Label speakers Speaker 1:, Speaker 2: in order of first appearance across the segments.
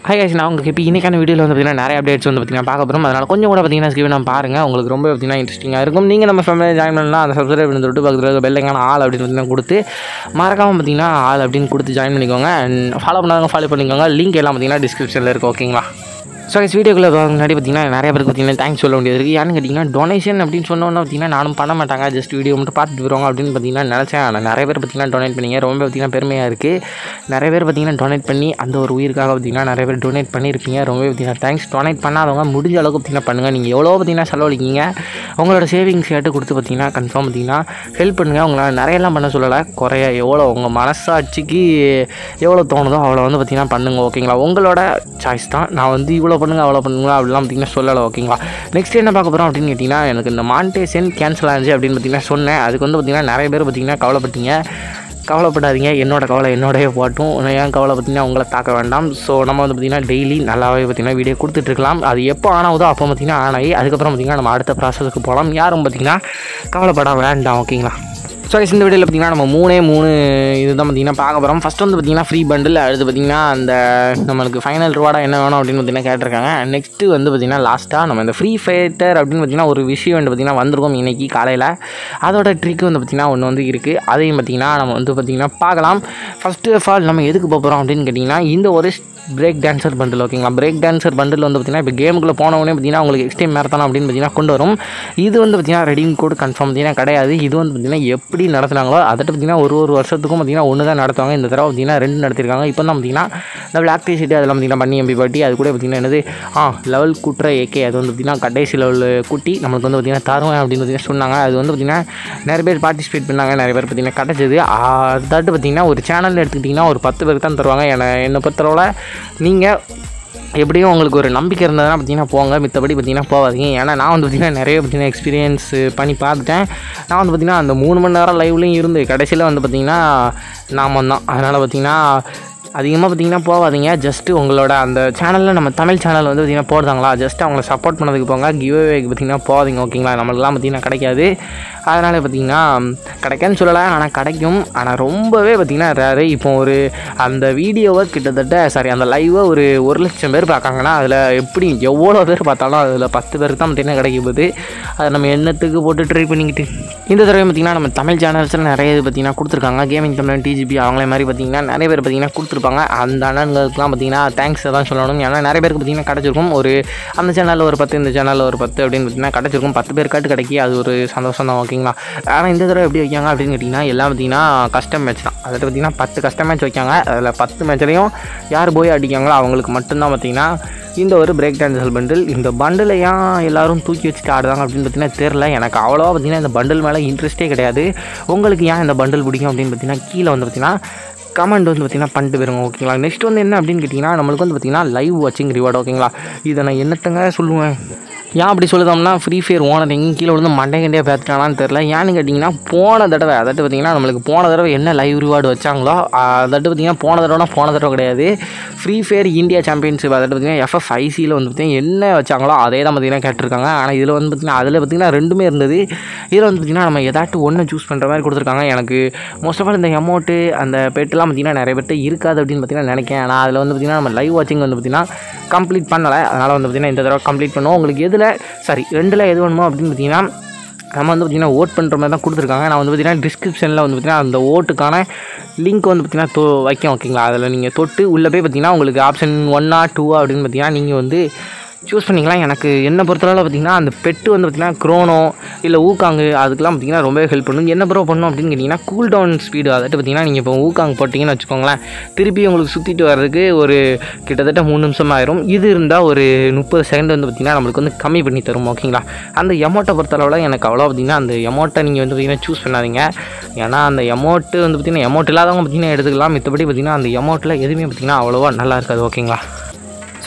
Speaker 1: High guys நான் உங்களுக்கு இப்போ இன்றைக்கான வீடியோவில் வந்து பார்த்தீங்கன்னா நிறைய அப்டேட்ஸ் வந்து பார்த்தீங்கன்னா பார்க்க போகிறோம் அதனால் கொஞ்சம் கூட பார்த்தீங்கன்னா ஸ்கிப் நான் பாருங்கள் உங்களுக்கு ரொம்ப பார்த்தீங்கன்னா இன்ட்ரெஸ்டிங்காக இருக்கும் நீங்கள் நம்ம ஃபேமிலியை ஜாயின் பண்ணலாம் அந்த சப்ஸ்கிரைப் பண்ணி விட்டு பக்கத்தில் இருக்க பெல்லைக்கான ஆள் அப்படின்னு பார்த்தீங்கன்னா கொடுத்து மறக்காமல் பார்த்தீங்கன்னா ஆள் அப்படின்னு கொடுத்து ஜாயின் பண்ணிக்கோங்க அண்ட் ஃபாலோ பண்ணாதவங்க ஃபாலோ பண்ணிக்கோங்க லிங்க் எல்லாம் பார்த்தீங்கன்னா டிஸ்கிரிப்ஷனில் இருக்குது ஓகேங்களா ஸோ இஸ் வீடியோக்குள்ளே முன்னாடி பார்த்தீங்கன்னா நிறைய பேருக்கு பார்த்தீங்கன்னா தேங்க்ஸ் சொல்ல வேண்டியது இருக்குது ஏன்னு கேட்டிங்கன்னா டொனேஷன் அப்படின்னு சொன்னோன்னா பார்த்தீங்கன்னா நானும் பண்ண மாட்டாங்க ஜஸ்ட் வீடியோ மட்டும் பார்த்துட்டு வருவாங்க அப்படின்னு பார்த்தீங்கன்னா நினச்சேன் ஆனால் நிறைய பேர் பார்த்தீங்கன்னா டொனேட் பண்ணீங்க ரொம்ப பார்த்தீங்கன்னா பெருமையாக இருக்குது நிறைய பேர் பார்த்தீங்கன்னா டொனேட் பண்ணி அந்த ஒரு உயிருக்காக பார்த்தீங்கன்னா நிறைய பேர் டொனேட் பண்ணியிருப்பீங்க ரொம்ப பார்த்தீங்கன்னா தேங்க்ஸ் டொனேட் பண்ணாதவங்க முடிஞ்ச அளவுக்கு பார்த்தீங்கன்னா பண்ணுங்கள் நீங்கள் எவ்வளோ பார்த்தீங்கன்னா செலவழிக்கீங்க உங்களோட சேவிங்ஸ் கேட்டு கொடுத்து பார்த்தீங்கன்னா கன்ஃபார்ம் பார்த்தீங்கன்னா ஹெல்ப் பண்ணுங்கள் உங்களால் நிறையெல்லாம் பண்ண சொல்லலை குறைய எவ்வளோ உங்கள் மனசாட்சிக்கு எவ்வளோ தோணுதோ அவ்வளோ வந்து பார்த்தீங்கன்னா பண்ணுங்க ஓகேங்களா உங்களோட சாய்ஸ் தான் நான் வந்து இவ்வளோ பண்ணுங்க அவ்வளோ பண்ணுங்க அப்படிலாம் பார்த்தீங்கன்னா சொல்லலை ஓகேங்களா நெக்ஸ்ட் என்ன பார்க்க போகிறோம் அப்படின்னு கேட்டிங்கன்னா எனக்கு இந்த மாண்டேஷன் கேன்சல் ஆச்சு அப்படின்னு பார்த்தீங்கன்னா சொன்னேன் அதுக்கு வந்து பார்த்தீங்கன்னா நிறைய பேர் பார்த்தீங்கன்னா கவலைப்பட்டீங்க கவலைப்படாதீங்க என்னோட கவலை என்னோடய போட்டும் ஏன் கவலை பார்த்தீங்கன்னா உங்களை தாக்க வேண்டாம் ஸோ நம்ம வந்து பார்த்திங்கன்னா டெய்லி நல்லாவே பார்த்திங்கன்னா வீடியோ கொடுத்துட்ருக்கலாம் அது எப்போ ஆன் ஆகுதோ அப்போ பார்த்திங்கன்னா ஆன் ஆகி அதுக்கப்புறம் பார்த்திங்கன்னா நம்ம அடுத்த ப்ராசஸுக்கு போகலாம் யாரும் பார்த்திங்கன்னா கவலைப்பட வேண்டாம் ஓகேங்களா ஸோ இந்த வீடியோவில் பார்த்திங்கன்னா நம்ம மூணே மூணு இதுதான் பார்த்திங்கன்னா பார்க்க போகிறோம் ஃபஸ்ட் வந்து பார்த்திங்கன்னா ஃப்ரீ பண்டில் அடுத்து பார்த்திங்கன்னா அந்த நம்மளுக்கு ஃபைனல் ரிவார்டாக என்ன வேணும் அப்படின்னு பார்த்திங்கன்னா கேட்டிருக்காங்க நெக்ஸ்ட்டு வந்து பார்த்திங்கன்னா லாஸ்ட்டாக நம்ம இந்த ஃப்ரீ ஃபைட்டர் அப்படின்னு பார்த்திங்கன்னா ஒரு விஷயம் வந்து பார்த்திங்கன்னா வந்திருக்கோம் இன்றைக்கி காலையில் அதோட ட்ரிக் வந்து பார்த்திங்கன்னா ஒன்று வந்து இருக்குது அதையும் பார்த்திங்கன்னா நம்ம வந்து பார்த்திங்கன்னா பார்க்கலாம் ஃபஸ்ட்டு ஆஃப் ஆல் நம்ம எதுக்கு போக போகிறோம் அப்படின்னு கேட்டிங்கன்னா இந்த ஒரு பிரேக் டான்சர் பண்டில் ஓகேங்களா பிரேக் டான்சர் பண்டில் வந்து பார்த்திங்கன்னா இப்போ கேமுக்குள்ளே போனவொடனே பார்த்திங்கன்னா உங்களுக்கு எக்ஸ்ட்ரீம் மேரத்தான் அப்படின்னு பார்த்திங்கன்னா கொண்டு வரும் இது வந்து பார்த்திங்கன்னா ரெடீம் கோட் கன்ஃபார்ம் பார்த்திங்கன்னா கிடையாது இது வந்து பார்த்திங்கன்னா எப்படி நடத்துனாங்களோ அதை பார்த்திங்கன்னா ஒரு ஒரு வருஷத்துக்கும் பார்த்திங்கன்னா ஒன்று தான் நடத்துவாங்க இந்த தடவை பார்த்திங்கன்னா ரெண்டு நடத்திருக்காங்க இப்போ தான் பார்த்திங்கன்னா இந்த பிளாக் டி ஷீட்டு அதெல்லாம் பார்த்திங்கன்னா பண்ணி எம்பி பாட்டி அது கூட பார்த்திங்கன்னா என்னது ஆ லெவல் குற்ற ஏகே அது வந்து பார்த்திங்கன்னா கடைசி லெவல் குட்டி நம்மளுக்கு வந்து பார்த்திங்கன்னா தருவேன் அப்படின்னு பார்த்திங்கன்னா சொன்னாங்க அது வந்து பார்த்திங்கன்னா நிறைய பேர் பார்ட்டிசிபேட் பண்ணாங்க நிறைய பேர் பார்த்திங்கன்னா கிடச்சிது அதாட்டு பார்த்திங்கன்னா ஒரு சேனல் எடுத்துக்கிட்டிங்கன்னா ஒரு பத்து பேருக்கு தான் தருவாங்க என்னை என்னை பொறுத்தளவில் நீங்கள் எப்படியும் உங்களுக்கு ஒரு நம்பிக்கை இருந்ததுன்னா பார்த்தீங்கன்னா போங்க மித்தபடி பார்த்தீங்கன்னா போகாதீங்க ஏன்னா நான் வந்து பார்த்திங்கன்னா நிறைய பார்த்தீங்கன்னா எக்ஸ்பீரியன்ஸ் பண்ணி பார்த்துட்டேன் நான் வந்து பார்த்திங்கன்னா அந்த மூணு மணி நேரம் லைவ்லையும் இருந்து கடைசியில் வந்து பார்த்திங்கன்னா நாம தான் அதனால் பார்த்திங்கன்னா அதிகமாக பார்த்தீங்கன்னா போகாதீங்க ஜஸ்ட்டு உங்களோட அந்த சேனலில் நம்ம தமிழ் சேனல் வந்து பார்த்திங்கன்னா போடுறாங்களா ஜஸ்ட் அவங்கள சப்போர்ட் பண்ணதுக்கு போங்க கிவ்அவேக்கு பார்த்திங்கன்னா போகாதீங்க ஓகேங்களா நம்மளுக்குலாம் பார்த்திங்கன்னா கிடைக்காது அதனால் பார்த்திங்கன்னா கிடைக்காதுன்னு சொல்லலை ஆனால் கிடைக்கும் ஆனால் ரொம்பவே பார்த்திங்கன்னா ரேரு இப்போ ஒரு அந்த வீடியோவை கிட்டத்தட்ட சாரி அந்த லைவை ஒரு ஒரு லட்சம் பேர் பார்க்காங்கன்னா அதில் எப்படி எவ்வளோ பேர் பார்த்தாலும் அதில் பத்து பேருக்கு தான் பார்த்திங்கன்னா கிடைக்க போகுது அதை நம்ம எண்ணத்துக்கு போட்டு ட்ரை பண்ணிக்கிட்டு இந்த தடவை பார்த்திங்கன்னா நம்ம தமிழ் சேனல்ஸில் நிறைய இது பார்த்திங்கன்னா கொடுத்துருக்காங்க கேமிங் தமிழ் டிஜிபி அவங்களே மாதிரி பார்த்திங்கன்னா நிறைய பேர் பார்த்திங்கன்னா கொடுத்துருப்பாங்க அந்த அண்ணன்களுக்குலாம் பார்த்திங்கன்னா தேங்க்ஸ் தான் சொல்லணும் ஏன்னா நிறைய பேருக்கு பார்த்திங்கன்னா கிடச்சிருக்கும் ஒரு அந்த சேனலில் ஒரு பத்து இந்த சேனலில் ஒரு பத்து அப்படின்னு பார்த்திங்கன்னா கிடச்சிருக்கும் பத்து பேர் காட்டு கிடைக்கி அது ஒரு சந்தோஷம் தான் ஓகேங்களா ஆனால் இந்த தடவை எப்படி வைக்காங்க அப்படின்னு கேட்டிங்கன்னா எல்லாம் பார்த்திங்கன்னா கஸ்டம் மேட்ச் தான் அதில் பார்த்திங்கன்னா பத்து கஸ்டம் மேட்ச் வைக்காங்க அதில் பத்து மேட்ச்லேயும் யார் போய் அடிக்காங்களோ அவங்களுக்கு மட்டும்தான் பார்த்திங்கன்னா இந்த ஒரு பிரேக் டான்சல் பண்டில் இந்த பண்டில் ஏன் எல்லாரும் தூக்கி வச்சுட்டு ஆடுறாங்க அப்படின்னு பார்த்தீங்கன்னா தெரில எனக்கு அவ்வளோவா பார்த்தீங்கன்னா இந்த பண்டில் மேலே இன்ட்ரெஸ்ட்டே கிடையாது உங்களுக்கு ஏன் இந்த பண்டில் பிடிக்கும் அப்படின்னு பார்த்தீங்கன்னா கீழே வந்து பார்த்தீங்கன்னா கமெண்ட் வந்து பார்த்திங்கன்னா பண்ணிட்டு போயிருங்க ஓகேங்களா நெக்ஸ்ட் வந்து என்ன அப்படின்னு கேட்டிங்கன்னா நம்மளுக்கு வந்து பார்த்திங்கன்னா லைவ் வாட்சிங் ரிவார்டு ஓகேங்களா இதை நான் என்னத்தங்க சொல்லுவேன் ஏன் அப்படி சொல்லுதோம்னா ஃப்ரீ ஃபயர் ஓனர் எங்கேயும் கீழே விழுந்து மண்டை கண்டியாக பார்த்துட்டானான்னு தெரில ஏன்னு கேட்டிங்கன்னா போன தடவை அதாட்டு பார்த்திங்கன்னா நம்மளுக்கு போன தடவை என்ன லைவ் ரிவார்டு வச்சாங்களோ அதாட்டு பார்த்திங்கன்னா போன தடவைனா போன தடவை கிடையாது ஃப்ரீ ஃபயர் இந்தியா சாம்பியன்ஷிப் அதாட்டு பார்த்திங்கன்னா எஃப்எஃப்ஐசியில் வந்து பார்த்திங்கன்னா என்ன வச்சாங்களோ அதே தான் பார்த்திங்கன்னா கேட்டிருக்காங்க ஆனால் இதில் வந்து பார்த்திங்கன்னா அதில் பார்த்திங்கன்னா ரெண்டுமே இருந்தது இதில் வந்து பார்த்திங்கன்னா நம்ம ஏதாட்டும் ஒன்று சூஸ் பண்ணுற மாதிரி கொடுத்துருக்காங்க எனக்கு மோஸ்ட் ஆஃப் ஆல் இந்த அமௌண்ட்டு அந்த பெட்டெலாம் பார்த்திங்கன்னா நிறைய பேர்ட்ட இருக்காது அப்படின்னு பார்த்திங்கன்னா நினைக்கிறேன் ஆனால் அதில் வந்து பார்த்திங்கன்னா நம்ம லைவ் வாட்சிங் வந்து பார்த்திங்கன்னா கம்ப்ளீட் பண்ணலை அதனால் வந்து பார்த்திங்கன்னா இந்த தடவை கம்ப்ளீட் பண்ணுவோம் உங்களுக்கு எதில் சாரி ரெண்டில் எது வேணுமோ அப்படின்னு பார்த்தீங்கன்னா நம்ம வந்து பார்த்திங்கன்னா ஓட் பண்ணுற மாதிரி தான் கொடுத்துருக்காங்க நான் வந்து பார்த்திங்கன்னா டிஸ்கிரிப்ஷனில் வந்து பார்த்திங்கன்னா அந்த ஓட்டுக்கான லிங்க் வந்து பார்த்திங்கன்னா தொ வைக்கும் ஓகேங்களா அதில் நீங்கள் தொட்டு உள்ளே போய் பார்த்திங்கன்னா உங்களுக்கு ஆப்ஷன் ஒன்னா டூவா அப்படின்னு பார்த்திங்கன்னா நீங்கள் வந்து சூஸ் பண்ணிக்கலாம் எனக்கு என்ன பொறுத்தளவில் பார்த்திங்கன்னா அந்த பெட்டு வந்து பார்த்திங்கன்னா க்ரோனோ இல்லை ஊக்காங்கு அதுக்கெலாம் பார்த்திங்கன்னா ரொம்பவே ஹெல்ப் பண்ணும் என்ன ப்ரோ பண்ணும் அப்படின்னு கேட்டிங்கன்னா கூல் டவுன் ஸ்பீடு அதாட்டு பார்த்திங்கன்னா நீங்கள் இப்போ ஊக்காங் போட்டிங்கன்னு வச்சுக்கோங்களேன் திருப்பி உங்களுக்கு சுற்றிட்டு வர்றதுக்கு ஒரு கிட்டத்தட்ட மூணு நிமிஷம் ஆயிரும் இது இருந்தால் ஒரு முப்பது செகண்ட் வந்து பார்த்திங்கன்னா நம்மளுக்கு வந்து கம்மி பண்ணி தரும் ஓகேங்களா அந்த எமௌண்ட்டை பொறுத்தளவில் எனக்கு அவ்வளோ பார்த்திங்கன்னா அந்த எமௌண்ட்டை நீங்கள் வந்து பார்த்திங்கன்னா சூஸ் பண்ணாதீங்க ஏன்னா அந்த எமௌண்ட்டு வந்து பார்த்திங்கன்னா எமௌண்ட் இல்லாதவங்க பார்த்திங்கன்னா எடுத்துக்கலாம் மித்தபடி பார்த்திங்கன்னா அந்த எமௌண்ட்டில் எதுவுமே பார்த்திங்கன்னா அவ்வளோவா நல்லா இருக்காது ஓகேங்களா ஸோ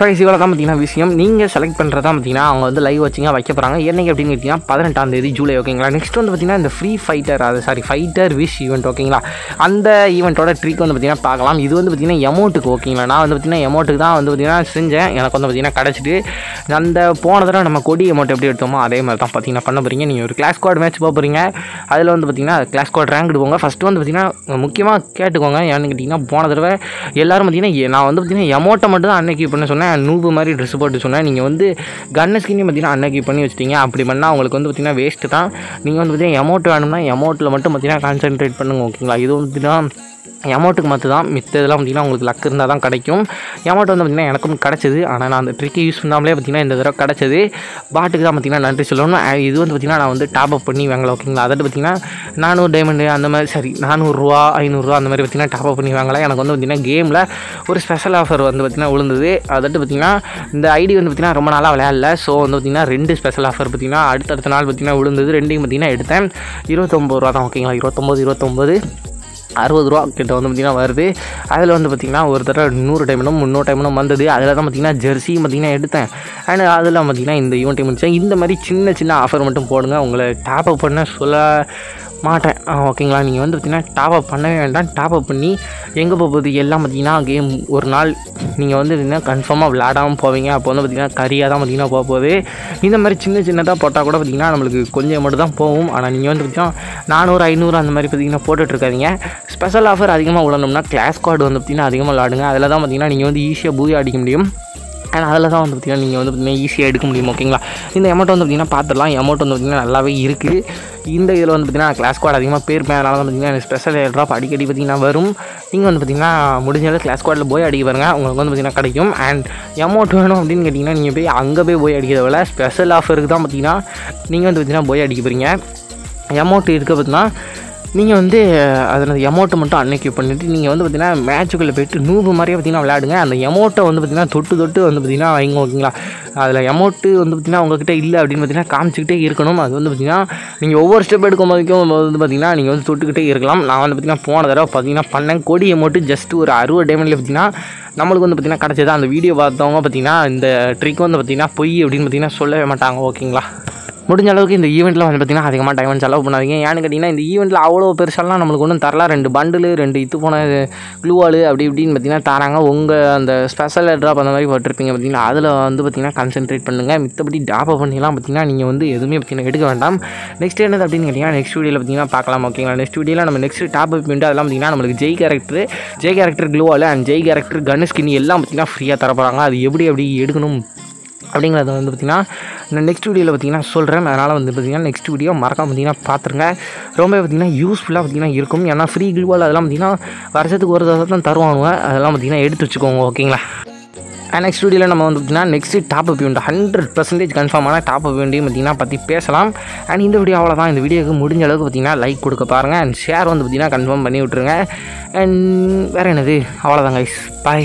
Speaker 1: ஸோ இவ்வளோ தான் பார்த்தீங்கன்னா விஷயம் நீங்கள் செலக்ட் பண்ணுறது தான் பார்த்தீங்கன்னா அவங்க வந்து லைவ் வச்சிங்க வைக்க போகிறாங்க என்னைக்கு அப்படின்னு கேட்டிங்கன்னா பதினெட்டாம் தேதி ஜூலை ஓகேங்களா நெக்ஸ்ட் வந்து பார்த்தீங்கன்னா இந்த ஃப்ரீ ஃபைட்டர் அது சாரி ஃபைட்டர் விஷ் ஈவெண்ட் ஓகேங்களா அந்த ஈவெண்ட்டோட ட்ரிக் வந்து பார்த்தீங்கன்னா பார்க்கலாம் இது வந்து பார்த்தீங்கன்னா எமௌண்ட்டுக்கு ஓகேங்களா நான் வந்து பார்த்தீங்கன்னா எமௌண்ட்டுக்கு தான் வந்து பார்த்தீங்கன்னா செஞ்சேன் எனக்கு வந்து பார்த்தீங்கன்னா கிடச்சிட்டு அந்த போன தடவை நம்ம கொடி அமௌண்ட் எப்படி எடுத்தோமோ அதே மாதிரி தான் பார்த்தீங்கன்னா பண்ண போகிறீங்க நீங்கள் ஒரு கிளாஸ் ஸ்குவாட் மேட்ச் போக போகிறீங்க அதில் வந்து பார்த்தீங்கன்னா கிளாஸ் ஸ்குவாட் ரேங்க் போங்க ஃபஸ்ட்டு வந்து பார்த்தீங்கன்னா முக்கியமாக கேட்டுக்கோங்க ஏன்னு கேட்டிங்கன்னா போன தடவை எல்லாரும் பார்த்தீங்கன்னா எ- நான் வந்து பார்த்தீங்கன்னா எமௌண்ட்டை மட்டும் தான் அன்னைக்கு பண்ண சொன்னேன் நூபு மாதிரி ட்ரெஸ் போட்டு சொன்னேன் நீங்கள் வந்து கன்னு ஸ்கின்னே பார்த்தீங்கன்னா அன்னைக்கு பண்ணி வச்சிட்டீங்க அப்படி பண்ணால் உங்களுக்கு வந்து பார்த்தீங்கன்னா வேஸ்ட்டு தான் நீங்கள் வந்து பார்த்தீங்கன்னா எமௌண்ட் வேணும்னா எமௌண்ட்டில் மட்டும் பார்த்தீங்கன்னா கான்சென்ட்ரேட் பண்ணுங்க ஓகேங்களா இது வந்து பார்த்தீங்கன்னா எமௌண்ட்டுக்கு மட்டும் தான் மித்த இதெல்லாம் பார்த்தீங்கன்னா உங்களுக்கு லக் இருந்தால் தான் கிடைக்கும் எமௌண்ட் வந்து பார்த்திங்கன்னா எனக்கும் கிடச்சிது ஆனால் நான் அந்த ட்ரிக்கை யூஸ் பண்ணாமலே பார்த்தீங்கன்னா இந்த தடவை கிடச்சது பாட்டுக்கு தான் பார்த்தீங்கன்னா நன்றி சொல்லணும் அஹ் இது வந்து பார்த்திங்கன்னா நான் வந்து டாப் அப் பண்ணி வாங்கலாம் ஓகேங்களா அதாவது பார்த்திங்கன்னா நானூறு டைமண்டு அந்த மாதிரி சரி நானூறுரூவா ஐநூறுரூவா அந்த மாதிரி பார்த்திங்கன்னா டாப் அப் பண்ணி வாங்கலாம் எனக்கு வந்து பார்த்திங்கன்னா கேமில் ஒரு ஸ்பெஷல் ஆஃபர் வந்து பார்த்திங்கன்னா விழுந்தது அதாவது பார்த்திங்கன்னா இந்த ஐடி வந்து பார்த்திங்கன்னா ரொம்ப நாளாக விளையாடல ஸோ வந்து பார்த்திங்கன்னா ரெண்டு ஸ்பெஷல் ஆஃபர் பார்த்திங்கன்னா அடுத்தடுத்த நாள் பார்த்திங்கன்னா விழுந்தது ரெண்டையும் பார்த்திங்கன்னா எடுத்தேன் இருபத்தொம்பது ரூபா தான் ஓகேங்களா இருபத்தொம்போது இருபத்தொம்போது அறுபது ரூபா கிட்ட வந்து பார்த்திங்கன்னா வருது அதில் வந்து பார்த்திங்கன்னா ஒரு தடவை நூறு டைமண்டும் முந்நூறு டைமண்டும் வந்தது அதில் தான் பார்த்திங்கன்னா ஜெர்சியும் பார்த்திங்கன்னா எடுத்தேன் அண்ட் அதில் பார்த்திங்கன்னா இந்த ஈவெண்ட்டை முடிச்சேன் இந்த மாதிரி சின்ன சின்ன ஆஃபர் மட்டும் போடுங்க உங்களை டாப் அப் பண்ண சொல்ல மாட்டேன் ஆ, ஓகேங்களா நீங்கள் வந்து பார்த்திங்கன்னா டாப் அப் பண்ணவே வேண்டாம் டாப் அப் பண்ணி எங்கே போகுது எல்லாம் பார்த்திங்கன்னா கேம் ஒரு நாள் நீங்கள் வந்து பார்த்திங்கன்னா கன்ஃபார்மாக விளையாடாமல் போவீங்க அப்போ வந்து பார்த்திங்கன்னா கரியாக தான் பார்த்திங்கன்னா போக போகுது இந்த மாதிரி சின்ன சின்னதாக போட்டால் கூட பார்த்திங்கன்னா நம்மளுக்கு கொஞ்சம் மட்டும் தான் போகும் ஆனால் நீங்கள் வந்து பார்த்திங்கன்னா நானூறு ஐநூறு அந்த மாதிரி பார்த்திங்கன்னா போட்டுட்ருக்காதீங்க ஸ்பெஷல் ஆஃபர் அதிகமாக விளாடணும்னா கிளாஸ் கார்டு வந்து பார்த்திங்கன்னா அதிகமாக விளாடுங்க அதில் தான் பார்த்திங்கன்னா நீங்கள் வந்து ஈஸியாக பூயா அடிக்க முடியும் அண்ட் அதில் தான் வந்து பார்த்திங்கன்னா நீங்கள் வந்து பார்த்திங்கன்னா ஈஸியாக எடுக்க முடியும் ஓகேங்களா இந்த அமௌண்ட் வந்து பார்த்திங்கன்னா பார்த்துடலாம் அமௌண்ட் வந்து பார்த்திங்கன்னா நல்லாவே இருக்குது இந்த இதில் வந்து பார்த்திங்கன்னா கிளாஸ் ஸ்குவாட் அதிகமாக பேர் அதனால தான் பார்த்திங்கன்னா எனக்கு ஸ்பெஷல் ட்ராப் அடிக்கடி பார்த்திங்கன்னா வரும் நீங்கள் வந்து பார்த்திங்கன்னா முடிஞ்ச அளவு கிளாஸ் ஸ்குவாடில் போய் அடிக்க பாருங்க உங்களுக்கு வந்து பார்த்திங்கன்னா கிடைக்கும் அண்ட் அமௌண்ட் வேணும் அப்படின்னு கேட்டிங்கன்னா நீங்கள் போய் அங்கே போய் போய் அடிக்கிறத விட ஸ்பெஷல் ஆஃபருக்கு தான் பார்த்திங்கன்னா நீங்கள் வந்து பார்த்திங்கன்னா போய் அடிக்க போகிறீங்க அமௌண்ட் இருக்க பார்த்தீங்கன்னா நீங்கள் வந்து அதில் அமௌண்ட்டை மட்டும் அன்னைக்கு பண்ணிவிட்டு நீங்கள் வந்து பார்த்தீங்கன்னா மேட்சுக்குள்ளே போயிட்டு நூறு மாதிரியே பார்த்தீங்கன்னா விளையாடுங்க அந்த அமௌண்ட்டை வந்து பார்த்தீங்கன்னா தொட்டு தொட்டு வந்து பார்த்தீங்கன்னா வைங்க ஓகேங்களா அதில் அமௌண்ட்டு வந்து பார்த்தீங்கன்னா உங்ககிட்ட இல்லை அப்படின்னு பார்த்தீங்கன்னா காமிச்சிக்கிட்டே இருக்கணும் அது வந்து பார்த்தீங்கன்னா நீங்கள் ஒவ்வொரு ஸ்டெப் எடுக்கும் போதுக்கும் வந்து பார்த்தீங்கன்னா நீங்கள் வந்து தொட்டுக்கிட்டே இருக்கலாம் நான் வந்து பார்த்தீங்கன்னா போன தடவை பார்த்தீங்கன்னா பண்ணேன் கொடி அமௌண்ட்டு ஜஸ்ட் ஒரு அறுபது டைமண்டில் பார்த்தீங்கன்னா நம்மளுக்கு வந்து பார்த்தீங்கன்னா கிடச்சது அந்த வீடியோ பார்த்தவங்க பார்த்தீங்கன்னா இந்த ட்ரிக் வந்து பார்த்தீங்கன்னா பொய் அப்படின்னு பார்த்தீங்கன்னா சொல்லவே மாட்டாங்க ஓகேங்களா முடிஞ்ச அளவுக்கு இந்த ஈவெண்ட்டில் வந்து பார்த்திங்கன்னா அதிகமாக டைம் செலவு பண்ணாதீங்க ஏன்னு கேட்டிங்கன்னா இந்த ஈவெண்ட்டில் அவ்வளோ பெருசாலாம் நம்மளுக்கு ஒன்றும் தரல ரெண்டு பண்டிலு ரெண்டு இது போன க்ளூவாலு அப்படி இப்படின்னு பார்த்தீங்கன்னா தராங்க உங்கள் அந்த ஸ்பெஷல் ட்ராப் அந்த மாதிரி போட்டிருப்பீங்க பார்த்தீங்கன்னா அதில் வந்து பார்த்திங்கன்னா கான்சென்ட்ரேட் பண்ணுங்கள் மித்தபடி ட்ராப் பண்ணிலாம் பார்த்தீங்கன்னா நீங்கள் வந்து எதுவுமே பார்த்தீங்கன்னா எடுக்க வேண்டாம் நெக்ஸ்ட் என்னது அப்படின்னு கேட்டிங்கன்னா நெக்ஸ்ட் வீடியோவில் பார்த்தீங்கன்னா பார்க்கலாம் ஓகேங்களா நெக்ஸ்ட் வீடியோவில் நம்ம நெக்ஸ்ட் டாப் அப் பண்ணிட்டு அதெல்லாம் பார்த்தீங்கன்னா நம்மளுக்கு ஜெய் கேரக்டர் ஜெய் கேரக்டர் க்ளூவால் and Jai character gun skin எல்லாம் பார்த்தீங்கன்னா ஃப்ரீயாக தர போகிறாங்க அது எப்படி எப்படி எடுக்கணும் அப்படிங்கிறத வந்து பார்த்திங்கன்னா நான் நெக்ஸ்ட் வீடியோவில் பார்த்தீங்கன்னா சொல்கிறேன் அதனால் வந்து பார்த்திங்கன்னா நெக்ஸ்ட் வீடியோ மறக்காம பார்த்தீங்கன்னா பார்த்துருங்க ரொம்ப பார்த்திங்கன்னா யூஸ்ஃபுல்லாக பார்த்திங்கன்னா இருக்கும் ஏன்னா ஃப்ரீ கில்வால் அதெல்லாம் பார்த்திங்கன்னா வருஷத்துக்கு ஒரு தடவை தான் தருவானுங்க அதெல்லாம் பார்த்திங்கன்னா எடுத்து வச்சுக்கோங்க ஓகேங்களா நெக்ஸ்ட் வீடியோவில் நம்ம வந்து பார்த்திங்கன்னா நெக்ஸ்ட் டாப் அப் வேணும் ஹண்ட்ரட் பர்சன்டேஜ் கன்ஃபார்மான டாப் அப் வேண்டியும் பார்த்திங்கன்னா பற்றி பேசலாம் அண்ட் இந்த வீடியோ அவ்வளோதான் இந்த வீடியோக்கு முடிஞ்ச அளவுக்கு பார்த்திங்கன்னா லைக் கொடுக்க பாருங்கள் அண்ட் ஷேர் வந்து பார்த்திங்கன்னா கன்ஃபார்ம் பண்ணி விட்ருங்க அண்ட் வேறு என்னது அவ்வளோதான் கைஸ் பாய்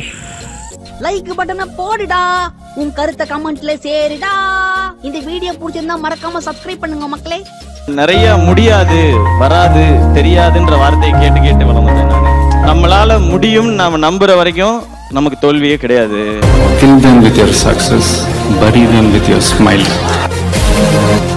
Speaker 2: லைக் பட்டனை போடுடா உன் கருத்தை கமெண்ட்ல சேருடா இந்த வீடியோ பிடிச்சிருந்தா மறக்காம சப்ஸ்கிரைப் பண்ணுங்க மக்களே
Speaker 3: நிறைய முடியாது வராது தெரியாதுன்ற வார்த்தையை கேட்டு கேட்டு வளர்ந்தேன் நான் நம்மளால முடியும் நாம நம்புற வரைக்கும் நமக்கு தோல்வியே கிடையாது
Speaker 4: Kill them with your success, bury them with your smile.